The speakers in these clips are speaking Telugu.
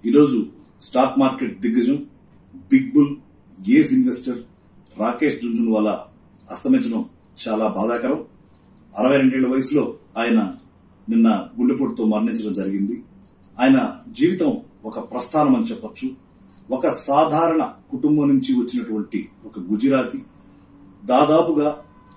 ఈరోజు స్టాక్ మార్కెట్ దిగ్గజం big bull ace investor Rakesh Jhunjhunwala అస్తమించడం చాలా బాధాకరం అరవై రెండేళ్ల వయసులో ఆయన నిన్న గుండెపోటుతో మరణించడం జరిగింది ఆయన జీవితం ఒక ప్రస్థానం అని చెప్పొచ్చు ఒక సాధారణ కుటుంబం నుంచి వచ్చినటువంటి ఒక గుజరాతీ దాదాపుగా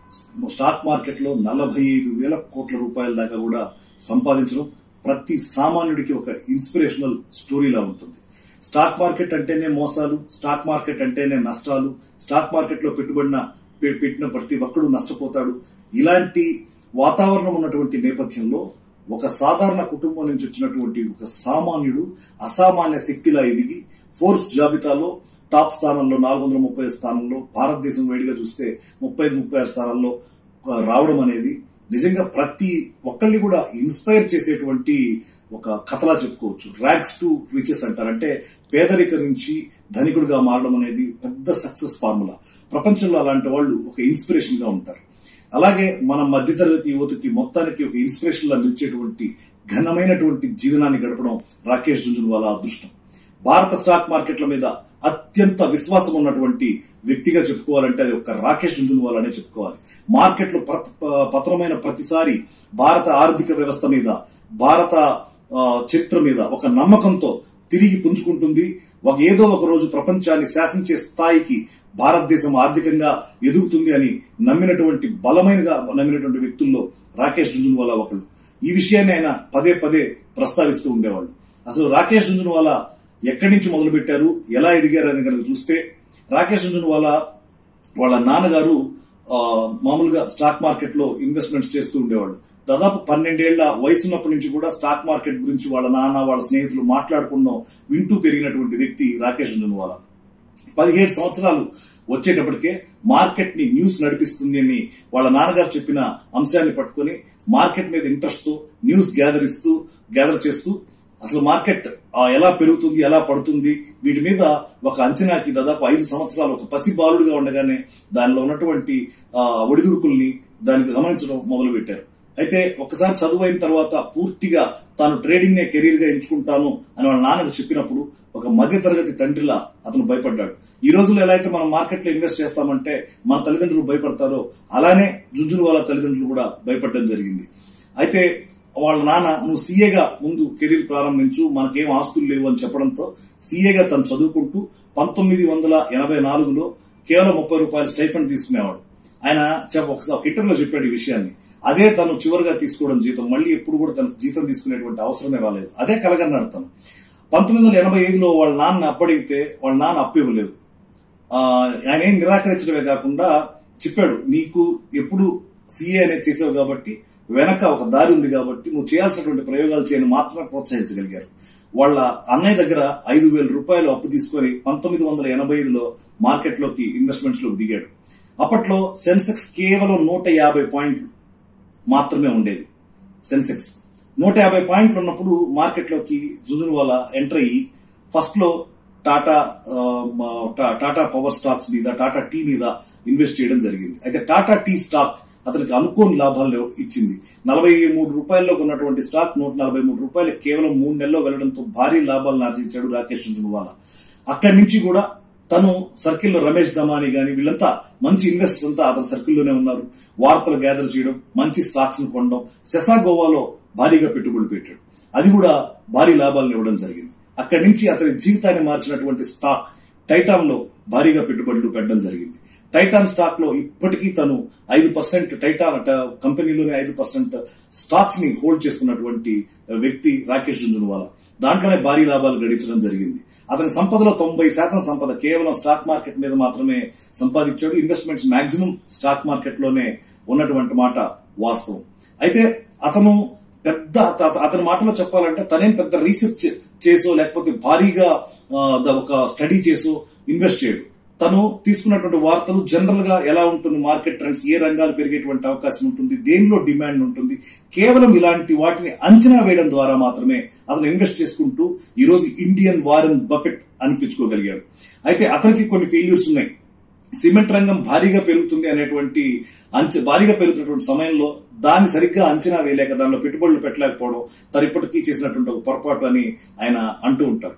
స్టాక్ మార్కెట్లో నలభై ఐదు వేల కోట్ల రూపాయల దాకా కూడా సంపాదించడం ప్రతి సామాన్యుడికి ఒక ఇన్స్పిరేషనల్ స్టోరీలా ఉంటుంది స్టాక్ మార్కెట్ అంటేనే మోసాలు స్టాక్ మార్కెట్ అంటేనే నష్టాలు స్టాక్ మార్కెట్లో పెట్టుబడిన పె- పెట్టిన ప్రతి ఒక్కడు నష్టపోతాడు ఇలాంటి వాతావరణం ఉన్నటువంటి నేపథ్యంలో ఒక సాధారణ కుటుంబం నుంచి వచ్చినటువంటి ఒక సామాన్యుడు అసామాన్య శక్తిలా ఎదిగి ఫోర్బ్స్ జాబితాలో టాప్ స్థానంలో నాలుగు వందల ముప్పై స్థానంలో భారతదేశం వేడిగా చూస్తే ముప్పై ఐదు ముప్పై ఆరు స్థానాల్లో ఆ, రావడం అనేది నిజంగా ప్రతి ఒక్కరిని కూడా ఇన్స్పైర్ చేసేటువంటి ఒక కథలా చెప్పుకోవచ్చు ర్యాక్స్ టు రిచెస్ అంటారు అంటే పేదరిక నుంచి ధనికుడిగా మారడం అనేది పెద్ద సక్సెస్ ఫార్ములా ప్రపంచంలో అలాంటి వాళ్ళు ఒక ఇన్స్పిరేషన్ గా ఉంటారు అలాగే మన మధ్యతరగతి యువతకి మొత్తానికి ఒక ఇన్స్పిరేషన్ లా నిలిచేటువంటి ఘనమైనటువంటి జీవనాన్ని గడపడం రాకేష్ జుంజున్వాలా అదృష్టం భారత స్టాక్ మార్కెట్ల మీద అత్యంత విశ్వాసం ఉన్నటువంటి వ్యక్తిగా చెప్పుకోవాలంటే అది ఒక రాకేష్ జుంజున్వాలానే చెప్పుకోవాలి మార్కెట్లు ప్రత- పతనమైన ప్రతిసారి భారత ఆర్థిక వ్యవస్థ మీద భారత ఆ, చరిత్ర మీద ఒక నమ్మకంతో తిరిగి పుంజుకుంటుంది ఒక ఏదో ఒక రోజు ప్రపంచాన్ని శాసించే స్థాయికి భారతదేశం ఆర్థికంగా ఎదుగుతుంది అని నమ్మినటువంటి బలమైనగా నమ్మినటువంటి వ్యక్తుల్లో రాకేష్ జుంజున్వాలా ఒకళ్ళు ఈ విషయాన్ని ఆయన పదే పదే ప్రస్తావిస్తూ ఉండేవాళ్ళు అసలు రాకేష్ జుంజున్వాలా ఎక్కడి నుంచి మొదలు పెట్టారు ఎలా ఎదిగారు అని కనుక చూస్తే రాకేష్ జుంజున్వాలా వాళ్ళ నాన్నగారు ఆ, మామూలుగా స్టాక్ మార్కెట్ లో ఇన్వెస్ట్మెంట్స్ చేస్తూ ఉండేవాళ్ళు దాదాపు పన్నెండేళ్ల వయసు ఉన్నప్పటి నుంచి కూడా స్టాక్ మార్కెట్ గురించి వాళ్ళ నాన్న వాళ్ళ స్నేహితులు మాట్లాడుకుందాం వింటూ పెరిగినటువంటి వ్యక్తి రాకేష్ జుంజున్వాలా పదిహేడు సంవత్సరాలు వచ్చేటప్పటికే మార్కెట్ ని న్యూస్ నడిపిస్తుంది అని వాళ్ళ నాన్నగారు చెప్పిన అంశాన్ని పట్టుకొని మార్కెట్ మీద ఇంట్రెస్ట్ తో న్యూస్ గ్యాదర్ ఇస్తూ గ్యాదర్ చేస్తూ అసలు మార్కెట్ ఆ, ఎలా పెరుగుతుంది ఎలా పడుతుంది వీటి మీద ఒక అంచనాకి దాదాపు ఐదు సంవత్సరాలు ఒక పసి బాలుడుగా ఉండగానే దానిలో ఉన్నటువంటి ఆ, ఒడిదుడుకుల్ని దానికి గమనించడం మొదలు పెట్టారు అయితే ఒకసారి చదువు అయిన తర్వాత పూర్తిగా తాను ట్రేడింగ్ నే కెరీర్ గా ఎంచుకుంటాను అని వాళ్ళ నాన్నకు చెప్పినప్పుడు ఒక మధ్య తరగతి తండ్రిలా అతను భయపడ్డాడు ఈ రోజుల్లో ఎలా అయితే మనం మార్కెట్ లో ఇన్వెస్ట్ చేస్తామంటే మన తల్లిదండ్రులు భయపడతారో అలానే జుంజును వాళ్ళ తల్లిదండ్రులు కూడా భయపడడం జరిగింది అయితే వాళ్ళ నాన్న నువ్వు సీఏగా ముందు కెరీర్ ప్రారంభించు మనకేం ఆస్తులు లేవు అని చెప్పడంతో సీఏగా తను చదువుకుంటూ పంతొమ్మిది వందల ఎనభై నాలుగులో కేవలం ముప్పై రూపాయల స్టైఫండ్ తీసుకునేవాడు ఆయన చెప్ప ఒకసారి ఒక ఇంటర్వ్యూలో చెప్పాడు ఈ విషయాన్ని అదే తను చివరిగా తీసుకోవడం జీతం మళ్ళీ ఎప్పుడు కూడా తనకు జీతం తీసుకునేటువంటి అవసరమే రాలేదు అదే కలగన్నాడు తను పంతొమ్మిది వందల ఎనభై ఐదులో వాళ్ళ నాన్న అప్పడిగితే వాళ్ళ నాన్న అప్పు ఇవ్వలేదు ఆ, ఆయన ఏం నిరాకరించడమే కాకుండా చెప్పాడు నీకు ఎప్పుడు సీఏ అనేది చేసావు కాబట్టి వెనక ఒక దారి ఉంది కాబట్టి నువ్వు చేయాల్సినటువంటి ప్రయోగాలు చేయని మాత్రమే ప్రోత్సహించగలిగారు వాళ్ళ అన్నయ్య దగ్గర ఐదు వేల రూపాయలు అప్పు తీసుకొని పంతొమ్మిది వందల ఎనభై ఐదులో మార్కెట్లోకి ఇన్వెస్ట్మెంట్స్ లోకి దిగాడు అప్పట్లో సెన్సెక్స్ కేవలం నూట యాభై పాయింట్లు మాత్రమే ఉండేది సెన్సెక్స్ నూట యాభై పాయింట్లు ఉన్నప్పుడు మార్కెట్లోకి జుజున్వాలా ఎంటర్ అయ్యి ఫస్ట్ లో టాటా ఆ, మా- టా- టాటా పవర్ స్టాక్స్ మీద టాటా టీ మీద ఇన్వెస్ట్ చేయడం జరిగింది అయితే టాటా టీ స్టాక్ అతనికి అనుకోని లాభాలు ఇచ్చింది నలభై మూడు రూపాయల్లో ఉన్నటువంటి స్టాక్ నూట నలభై మూడు రూపాయలు కేవలం మూడు నెలల్లో వెళ్లడంతో భారీ లాభాలను ఆర్జించాడు రాకేష్ జుజున్వాలా అక్కడి నుంచి కూడా తను సర్కిల్లో రమేష్ దమాని గాని వీళ్ళంతా మంచి ఇన్వెస్టర్స్ అంతా అతని సర్కిల్లోనే ఉన్నారు వార్తలు గ్యాదర్ చేయడం మంచి స్టాక్స్ ను కొనడం సెసా గోవాలో భారీగా పెట్టుబడులు పెట్టాడు అది కూడా భారీ లాభాలను ఇవ్వడం జరిగింది అక్కడి నుంచి అతని జీవితాన్ని మార్చినటువంటి స్టాక్ టైటాన్ లో భారీగా పెట్టుబడులు పెట్టడం జరిగింది టైటాన్ స్టాక్ లో ఇప్పటికీ తను ఐదు పర్సెంట్ టైటాన్ అట కంపెనీలోనే ఐదు పర్సెంట్ స్టాక్స్ ని హోల్డ్ చేస్తున్నటువంటి వ్యక్తి రాకేష్ జుంజున్వాలా దాంట్లోనే భారీ లాభాలు గడించడం జరిగింది అతని సంపదలో తొంభై శాతం సంపద కేవలం స్టాక్ మార్కెట్ మీద మాత్రమే సంపాదించాడు ఇన్వెస్ట్మెంట్స్ మాక్సిమం స్టాక్ మార్కెట్ లోనే ఉన్నటువంటి మాట వాస్తవం అయితే అతను పెద్ద అత- అతని మాటలో చెప్పాలంటే తనేం పెద్ద రీసెర్చ్ చేసో లేకపోతే భారీగా ఆ, ద- ఒక స్టడీ చేసో ఇన్వెస్ట్ చేయడు తను తీసుకున్నటువంటి వార్తలు జనరల్ గా ఎలా ఉంటుంది మార్కెట్ ట్రెండ్స్ ఏ రంగాలు పెరిగేటువంటి అవకాశం ఉంటుంది దేనిలో డిమాండ్ ఉంటుంది కేవలం ఇలాంటి వాటిని అంచనా వేయడం ద్వారా మాత్రమే అతను ఇన్వెస్ట్ చేసుకుంటూ ఈ రోజు ఇండియన్ వారన్ బఫెట్ అనిపించుకోగలిగాడు అయితే అతనికి కొన్ని ఫెయిల్యూర్స్ ఉన్నాయి సిమెంట్ రంగం భారీగా పెరుగుతుంది అనేటువంటి అంచ భారీగా పెరుగుతున్నటువంటి సమయంలో దాన్ని సరిగ్గా అంచనా వేయలేక దానిలో పెట్టుబడులు పెట్టలేకపోవడం తను ఇప్పటికీ చేసినటువంటి ఒక పొరపాటు అని ఆయన అంటూ ఉంటారు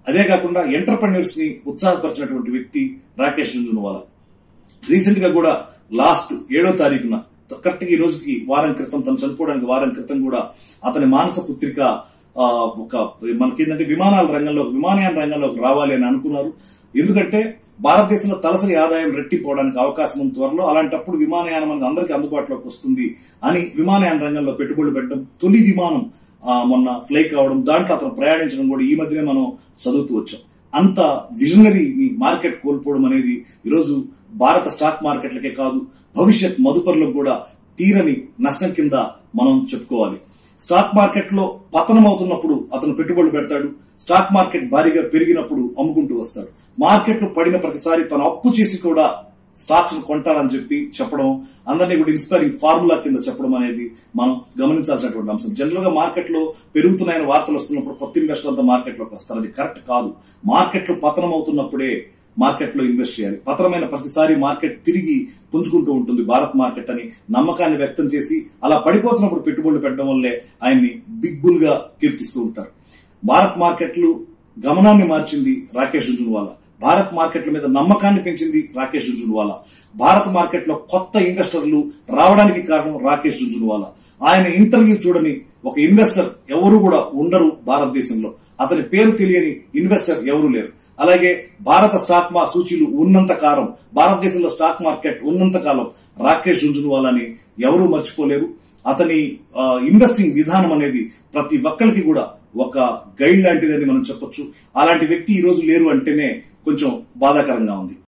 అదే కాకుండా ఎంటర్ప్రెన్యూర్స్ ని ఉత్సాహపరిచినటువంటి వ్యక్తి రాకేష్ జుంజునవాలా రీసెంట్ గా కూడా లాస్ట్ ఏడో తారీఖున కరెక్ట్ గా ఈ రోజుకి వారం క్రితం తను చనిపోవడానికి వారం క్రితం కూడా అతని మానస పుత్రిక ఆ, ఒక మనకేంటంటే విమానాల రంగంలో విమానయాన రంగంలోకి రావాలి అని అనుకున్నారు ఎందుకంటే భారతదేశంలో తలసరి ఆదాయం రెట్టిపోవడానికి అవకాశం ఉంది త్వరలో అలాంటప్పుడు విమానయానం అనేది అందరికీ అందుబాటులోకి వస్తుంది అని విమానయాన రంగంలో పెట్టుబడులు పెట్టడం తొలి విమానం ఆ, మొన్న ఫ్లై కావడం దాంట్లో అతను ప్రయాణించడం కూడా ఈ మధ్యనే మనం చదువుతూ వచ్చాం అంత విజనరీని మార్కెట్ కోల్పోవడం అనేది ఈరోజు భారత స్టాక్ మార్కెట్లకే కాదు భవిష్యత్ మదుపరులకు కూడా తీరని నష్టం కింద మనం చెప్పుకోవాలి స్టాక్ మార్కెట్ లో పతనం అవుతున్నప్పుడు అతను పెట్టుబడులు పెడతాడు స్టాక్ మార్కెట్ భారీగా పెరిగినప్పుడు అమ్ముకుంటూ వస్తాడు మార్కెట్ లో పడిన ప్రతిసారి తను అప్పు చేసి కూడా స్టాక్స్ ను కొంటారని చెప్పి చెప్పడం అందరినీ కూడా ఇన్స్పైరింగ్ ఫార్ములా కింద చెప్పడం అనేది మనం గమనించాల్సినటువంటి అంశం జనరల్ గా మార్కెట్ లో పెరుగుతున్నాయని వార్తలు వస్తున్నప్పుడు కొత్త ఇన్వెస్టర్ అంతా మార్కెట్ లోకి వస్తారు అది కరెక్ట్ కాదు మార్కెట్ లో పతనం అవుతున్నప్పుడే మార్కెట్ లో ఇన్వెస్ట్ చేయాలి పతనమైన ప్రతిసారి మార్కెట్ తిరిగి పుంజుకుంటూ ఉంటుంది భారత్ మార్కెట్ అని నమ్మకాన్ని వ్యక్తం చేసి అలా పడిపోతున్నప్పుడు పెట్టుబడులు పెట్టడం వల్లే ఆయన్ని బిగ్ బుల్ గా కీర్తిస్తూ ఉంటారు భారత్ మార్కెట్లు గమనాన్ని మార్చింది రాకేష్ జుంజున్వాలా భారత్ మార్కెట్ల మీద నమ్మకాన్ని పెంచింది రాకేష్ జుంజున్వాలా భారత్ మార్కెట్ లో కొత్త ఇన్వెస్టర్లు రావడానికి కారణం రాకేష్ జుంజున్వాలా ఆయన ఇంటర్వ్యూ చూడని ఒక ఇన్వెస్టర్ ఎవరు కూడా ఉండరు భారతదేశంలో అతని పేరు తెలియని ఇన్వెస్టర్ ఎవరు లేరు అలాగే భారత స్టాక్ మా సూచీలు ఉన్నంత కాలం భారతదేశంలో స్టాక్ మార్కెట్ ఉన్నంత కాలం రాకేష్ జుంజున్వాలాని ఎవరూ మర్చిపోలేరు అతని ఆ, ఇన్వెస్టింగ్ విధానం అనేది ప్రతి ఒక్కరికి కూడా ఒక గైడ్ లాంటిదని మనం చెప్పొచ్చు అలాంటి వ్యక్తి ఈ రోజు లేరు అంటేనే కొంచెం బాధాకరంగా ఉంది